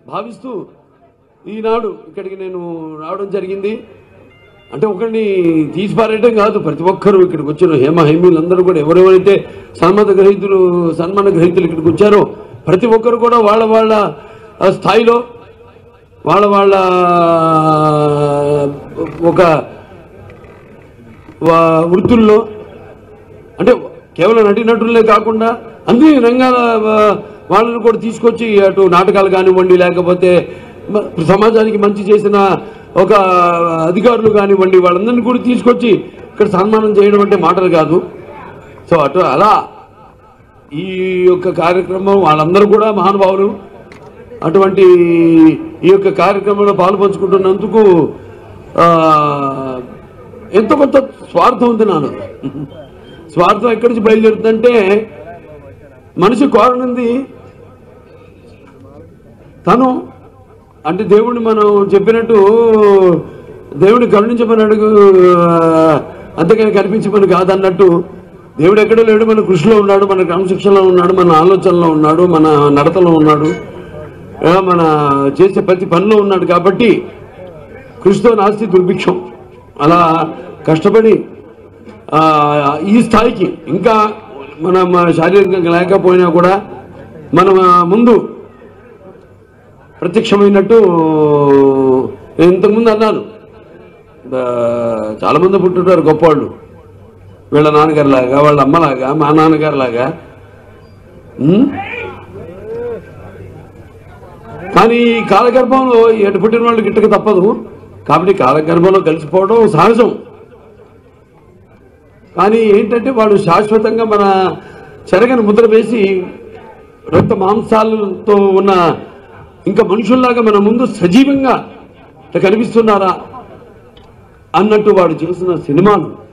భావిస్తూ ఈనాడు ఇక్కడికి నేను రావడం జరిగింది అంటే ఒకరిని తీసి పారేయడం కాదు ప్రతి ఒక్కరూ ఇక్కడికి వచ్చిన హేమ హేమీలందరూ కూడా ఎవరెవరైతే సన్మాన గ్రహీతులు సన్మాన గ్రహీతులు ఇక్కడికి వచ్చారో ప్రతి ఒక్కరు కూడా వాళ్ళ వాళ్ళ ఆ, స్థాయిలో వాళ్ళ వాళ్ళ ఒక వా- వృత్తుల్లో అంటే కేవలం నటీనటులే కాకుండా అన్ని రంగాల వా- వాళ్ళని కూడా తీసుకొచ్చి అటు నాటకాలు కానివ్వండి లేకపోతే మ- సమాజానికి మంచి చేసిన ఒక అధికారులు కానివ్వండి వాళ్ళందరినీ కూడా తీసుకొచ్చి ఇక్కడ సన్మానం చేయడం అంటే మాటలు కాదు సో అటు అలా ఈ యొక్క కార్యక్రమం వాళ్ళందరూ కూడా మహానుభావులు అటువంటి ఈ యొక్క కార్యక్రమంలో పాలు పంచుకుంటున్నందుకు ఆ, ఎంతో కొంత స్వార్థం ఉంది నాను స్వార్థం ఎక్కడి నుంచి బయలుదేరుతుందంటే మనిషి కోరనుంది తను అంటే దేవుడిని మనం చెప్పినట్టు దేవుడిని కరుణించమని అడుగు అంతేకాని కనిపించమని కాదన్నట్టు దేవుడు ఎక్కడో లేడు మన కృషిలో ఉన్నాడు మన క్రమశిక్షణలో ఉన్నాడు మన ఆలోచనలో ఉన్నాడు మన నడతలో ఉన్నాడు ఆ, మన చేసే ప్రతి పనిలో ఉన్నాడు కాబట్టి కృషితో నాస్తి దుర్భిక్షం అలా కష్టపడి ఆ, ఈ స్థాయికి ఇంకా మనం శారీరకంగా లేకపోయినా కూడా మనం ఆ, ముందు ప్రత్యక్షమైనట్టు నేను ఇంతకుముందు అన్నాను ఆ, చాలా మంది పుట్టుంటారు గొప్పవాళ్ళు వీళ్ళ నాన్నగారి లాగా వాళ్ళ అమ్మలాగా మా నాన్నగారి లాగా ఉమ్? కానీ ఈ కాలగర్భంలో ఎటు పుట్టిన వాళ్ళు గిట్టక తప్పదు కాబట్టి కాలగర్భంలో కలిసిపోవడం సహజం కానీ ఏంటంటే వాడు శాశ్వతంగా మన చెరగని ముద్ర వేసి రక్త మాంసాలతో ఉన్న ఇంకా మనుషుల్లాగా మన ముందు సజీవంగా ఇట్లా కనిపిస్తున్నారా అన్నట్టు వాడు చేసిన సినిమాలు